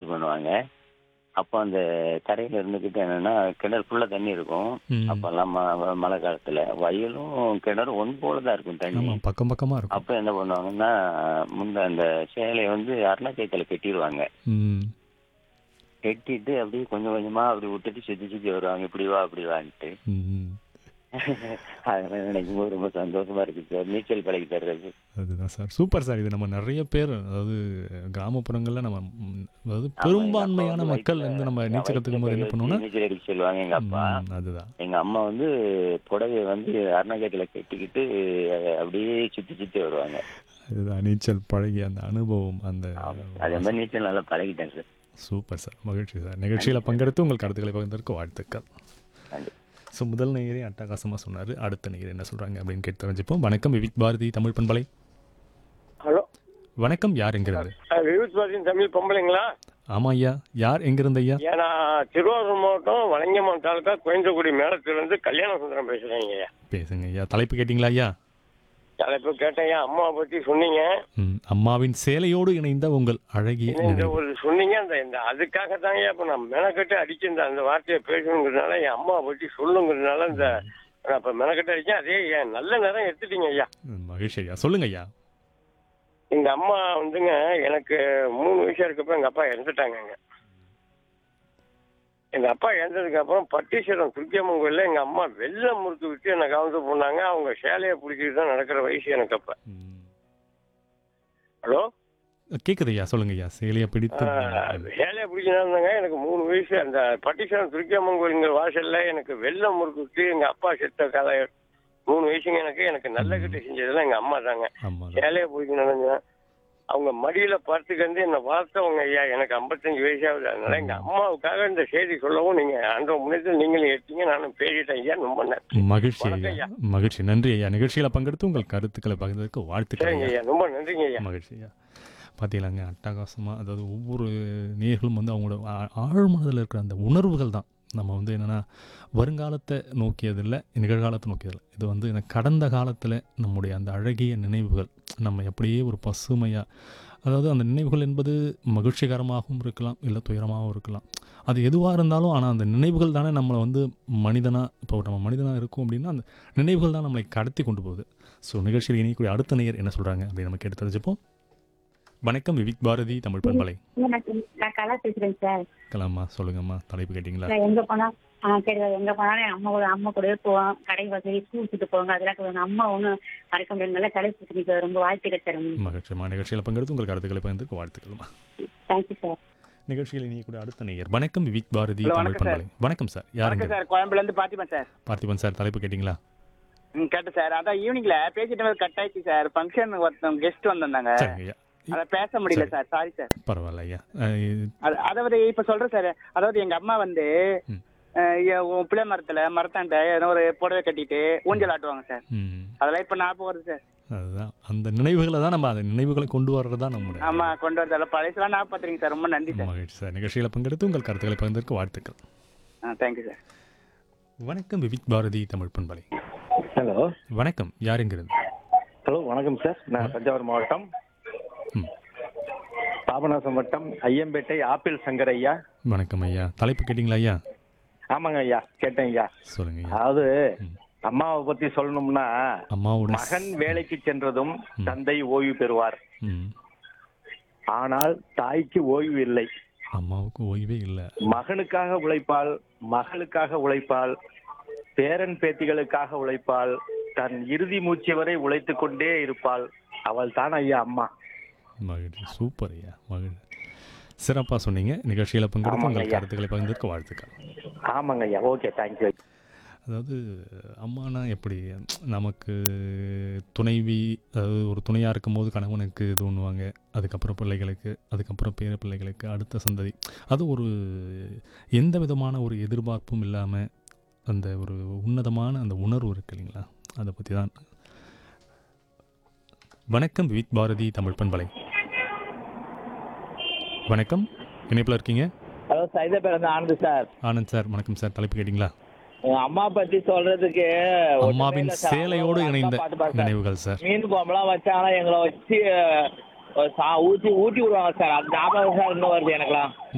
பண்ணுவாங்க அப்போ அந்த கரையில இருந்துக்கிட்டு என்னன்னா கிணறு ஃபுல்லா தண்ணி இருக்கும் ம். அப்பெல்லாம் ம- மழை காலத்துல வயலும் கிணறும் ஒன்று போல தான் இருக்கும் தண்ணி ஆமா பக்கம் பக்கமா இருக்கும் அப்ப என்ன பண்ணுவாங்கன்னா முன்ன அந்த சேலையை வந்து அருணாச்சயத்துல கட்டிடுவாங்க ம் கட்டிட்டு அப்படியே கொஞ்சம் கொஞ்சமா அப்படி விட்டுட்டு சுத்தி சுத்தி வருவாங்க இப்படி வா அப்படி வான்ட்டு ம் அதெல்லாம் நினைக்கும் போது ரொம்ப சந்தோஷமா இருக்கு சார் நீச்சல் பழகி தர்றது அதுதான் சார் சூப்பர் சார் இது நம்ம நிறைய பேர் அதாவது கிராமப்புறங்களில் நம்ம ம், அதாவது பெரும்பான்மையான மக்கள் வந்து நம்ம நீச்சல் கற்றுக்கும் போது என்ன பண்ணுவோம்னா நீச்சல் அடிக்க சொல்லுவாங்க எங்க அப்பா ம், அதுதான் எங்க அம்மா வந்து புடவைய வந்து அருணாச்சயத்துல கட்டிக்கிட்டு அஹ், அப்படியே சுத்தி சுத்தி வருவாங்க அதுதான் நீச்சல் பழகிய அந்த அனுபவம் அந்த அதே மாதிரி நீச்சல் நல்லா பழகிட்டேன் சார் சூப்பர் சார் மகிழ்ச்சி சார் நிகழ்ச்சியில் பங்கெடுத்து உங்கள் கருத்துக்களை பகிர்ந்ததற்கு வாழ்த்துக்கள் நன்றி ஸோ முதல் நேயரே அட்டகாசமாக சொன்னார் அடுத்த நேயர் என்ன சொல்கிறாங்க அப்படின்னு கேட்டு தெரிஞ்சுப்போம் வணக்கம் விவிக் பாரதி தமிழ் பண்பலை ஹலோ வணக்கம் யார் எங்கிறது வியூத் பாரதியின் தமிழ் பொம்பளைங்களா ஆமாம் ஐயா யார் எங்கிருந்து ஐயா ஏன்னா திருவாரூர் மாவட்டம் வலங்கமான் தாலுக்கா கோயந்தக்குடி மேலத்திலிருந்து கல்யாண சுந்தரம் பேசுறேங்க ஐயா பேசுங்க ஐயா தலைப்பு கேட்டிங்களா ஐயா தலைப்பு கேட்டேன் ஐயா அம்மாவை பத்தி சொன்னீங்க ம், அம்மாவின் சேலையோடு இணைந்த உங்கள் அழகிய இந்த நினைவு ஒரு சொன்னீங்க அந்த இந்த அதுக்காக தாங்க இப்ப நான் மெனக்கட்டு அடிச்சு இந்த அந்த வார்த்தையை பேசணுங்கிறதுனால என் அம்மாவை பத்தி சொல்லுங்கிறதுனால இந்த நான் இப்ப மெனக்கட்டு அடிச்சேன் அதே என் நல்ல நேரம் எடுத்துட்டீங்க ஐயா ம், மகிழ்ச்சி ஐயா சொல்லுங்க ஐயா எங்க அம்மா வந்துங்க எனக்கு மூணு வயசா இருக்கப்ப எங்க அப்பா இறந்துட்டாங்கங்க எங்க அப்பா இறந்ததுக்கு அப்புறம் பட்டீஸ்வரம் துர்க்கியம்மன் கோயில்ல எங்க அம்மா வெள்ளை முறுக்கு விட்டு என்னை கவனித்து போனாங்க அவங்க சேலையை பிடிச்சிட்டு தான் நடக்கிற வயசு எனக்கு அப்ப ம். ஹலோ கேக்குது ஐயா சொல்லுங்க ஐயா சேலையை பிடித்து சேலையை பிடிச்சினாங்க எனக்கு மூணு வயசு அந்த பட்டீஸ்வரம் துர்க்கியம்மன் கோயிலுங்கிற வாசல்ல எனக்கு வெள்ளை முறுக்கு விட்டு எங்க அப்பா செத்த கதை மூணு வயசுங்க எனக்கு எனக்கு நல்ல கிட்ட செஞ்சதெல்லாம் எங்க அம்மா தாங்க ஆமாம் சேலையை பிடிக்கணுங்க அவங்க மடியில படுத்துக்கிட்டு என்னை வளர்த்தவங்க ஐயா எனக்கு ஐம்பத்தஞ்சு வயசாகுது அதனால எங்க அம்மாவுக்காக இந்த செய்தி சொல்லவும் நீங்க அந்த முன்னேற்றத்தில் நீங்களும் எடுத்தீங்க நானும் பேசிட்டேன் ஐயா ரொம்ப நன்றி மகிழ்ச்சி வணக்கம் ஐயா ஐயா. மகிழ்ச்சி நன்றி ஐயா நிகழ்ச்சியில் பங்கெடுத்து உங்கள் கருத்துக்களை பகிர்ந்ததற்கு வாழ்த்துக்கள் சரிங்க ஐயா ஐயா ரொம்ப நன்றிங்க ஐயா மகிழ்ச்சி ஐயா பார்த்தீங்களாங்க அட்டகாசமாக அதாவது ஒவ்வொரு நேர்களும் வந்து அவங்களோட ஆ- ஆழ்மனதில் இருக்கிற அந்த உணர்வுகள் தான் நம்ம வந்து என்னென்னா வருங்காலத்தை நோக்கியதில்லை நிகழ்காலத்தை நோக்கியதில்லை இது வந்து என்ன கடந்த காலத்தில் நம்முடைய அந்த அழகிய நினைவுகள் நம்ம எப்படியே ஒரு பசுமையாக அதாவது அந்த நினைவுகள் என்பது மகிழ்ச்சிகரமாகவும் இருக்கலாம் இல்லை துயரமாகவும் இருக்கலாம் அது எதுவாக இருந்தாலும் ஆனால் அந்த நினைவுகள் தானே நம்மளை வந்து மனிதனாக இப்போ நம்ம மனிதனாக இருக்கோம் அப்படின்னா அந்த நினைவுகள் தான் நம்மளை கடத்தி கொண்டு போகுது ஸோ நிகழ்ச்சியில் இணையக்கூடிய அடுத்த நேயர் என்ன சொல்கிறாங்க அப்படின்னு நம்ம கேட்டு தெரிஞ்சுப்போம் வணக்கம் விவிக் பாரதி தமிழ் பண்பலை நான் நான் கலா பேசுறேன் சார் கலாமா சொல்லுங்கம்மா தலைப்பு கேட்டிங்களா நான் எங்க போனா ஆ கிடையாது எங்க போனாலும் என் அம்மா கூட அம்மா கூடவே போவோம் கடை வசதி ஸ்கூல் சுட்டு போவாங்க அதெல்லாம் எங்க அம்மா ஒன்றும் மறக்க முடியாது நல்லா கடை சுற்றி சார் ரொம்ப வாழ்த்துக்கள் சார் மகிழ்ச்சியம்மா நிகழ்ச்சியில் பங்கெடுத்து உங்கள் கருத்துக்களை பகிர்ந்துக்கு வாழ்த்துக்கள்மா தேங்க்யூ சார் நிகழ்ச்சியில் இணையக்கூடிய அடுத்த நேயர் வணக்கம் விவிக் பாரதி ஹலோ, தமிழ் வணக்கம் பண்பலை வணக்கம் சார் யாருங்க வணக்கம் சார் கோயம்புல இருந்து பார்த்திபன் சார் பார்த்திபன் சார் தலைப்பு கேட்டிங்களா ம் கேட்டேன் சார் அதான் ஈவினிங்ல பேசிட்டு போது கட் ஆயிடுச்சு சார் ஃபங்க்ஷன் ஒருத்தவங்க கெஸ்ட் வந்திருந்தாங்க சரிங்க ஐயா அதை பேச முடியல சரி. சார் சாரி சார் பரவாயில்ல ஐயா அஹ், இது- அது அதாவது இப்ப சொல்றேன் சார் அதாவது எங்க அம்மா வந்து ம். அஹ், எ- உன் பிள்ளை மரத்துல மரத்தாண்ட ஏதோ ஒரு புடவை கட்டிட்டு ஊஞ்சல் ஆட்டுவாங்க சார் ம் அதெல்லாம் இப்ப ஞாபகம் வருது சார் அதுதான் அந்த நினைவுகளை தான் நம்ம அந்த நினைவுகளை கொண்டு வர்றது தான் நம்முடைய ஆமா கொண்டு வரதால பழையசெல்லாம் ஞாபகம் பாத்துறீங்க சார் ரொம்ப நன்றி சார் மகிழ்ச்சி சார் நிகழ்ச்சியில் பங்கெடுத்து உங்கள் கருத்துக்களை பகிர்ந்ததற்கு வாழ்த்துக்கள் ஆ தேங்க்யூ சார் வணக்கம் விவிக் பாரதி தமிழ் பண்பலை ஹலோ வணக்கம் யாருங்கிறது ஹலோ வணக்கம் சார் நான் தஞ்சாவூர் மாவட்டம் ம் பாபநாசம் வட்டம் ஐயம்பேட்டை ஆப்பிள் சங்கர் ஐயா வணக்கம் ஐயா தலைப்பு கேட்டிங்களா ஐயா ஆமாங்க ஐயா கேட்டேன் ஐயா சொல்லுங்க ஐயா அதாவது ம். அம்மாவை பத்தி சொல்லணும்னா அம்மாவோட மகன் வேலைக்கு சென்றதும் தந்தை ஓய்வு பெறுவார் ம் ஆனால் தாய்க்கு ஓய்வு இல்லை அம்மாவுக்கு ஓய்வே இல்லை மகனுக்காக உழைப்பாள் மகளுக்காக உழைப்பாள் பேரன் பேத்திகளுக்காக உழைப்பாள் தன் இறுதி மூச்சு வரை உழைத்துக் கொண்டே இருப்பாள் அவள் தான் ஐயா அம்மா மகிழ்ச்சி சூப்பர் ஐயா மகிழ்ச்சி சிறப்பாக சொன்னீங்க நிகழ்ச்சியில் பங்கெடுத்து ஆமாங்க உங்கள் ஐயா. கருத்துக்களை பகிர்ந்ததற்கு வாழ்த்துக்கள் ஆமாங்க ஐயா ஓகே தேங்க்யூ அதாவது அம்மானா எப்படி நமக்கு துணைவி அதாவது ஒரு துணையாக இருக்கும்போது கணவனுக்கு இது பண்ணுவாங்க அதுக்கப்புறம் பிள்ளைகளுக்கு அதுக்கப்புறம் பேர பிள்ளைகளுக்கு அடுத்த சந்ததி அது ஒரு எந்த விதமான ஒரு எதிர்பார்ப்பும் இல்லாமல் அந்த ஒரு உன்னதமான அந்த உணர்வு இருக்கு இல்லைங்களா அதை பற்றி தான் வணக்கம் வித் பாரதி தமிழ் பண்பலை வணக்கம் இணைப்பில் இருக்கீங்க ஹலோ சைதாபேர் வந்து ஆனந்த் சார் ஆனந்த் சார் வணக்கம் சார் தலைப்பு கேட்டிங்களா உங்க அம்மா பத்தி சொல்றதுக்கு ஒண்ணுமே அம்மாவின் இல்ல சார். சேலையோடு அவ்வளவு இணைந்த அழகா பாட்டு பாடு சார். நினைவுகள் சார் மீன் குழம்புலாம் வச்சாங்கன்னா எங்களை வச்சு அஹ், சா- ஊத்தி ஊட்டி விடுவாங்க சார் அது ஞாபகம் சார் இன்னும் வருது எனக்குலாம்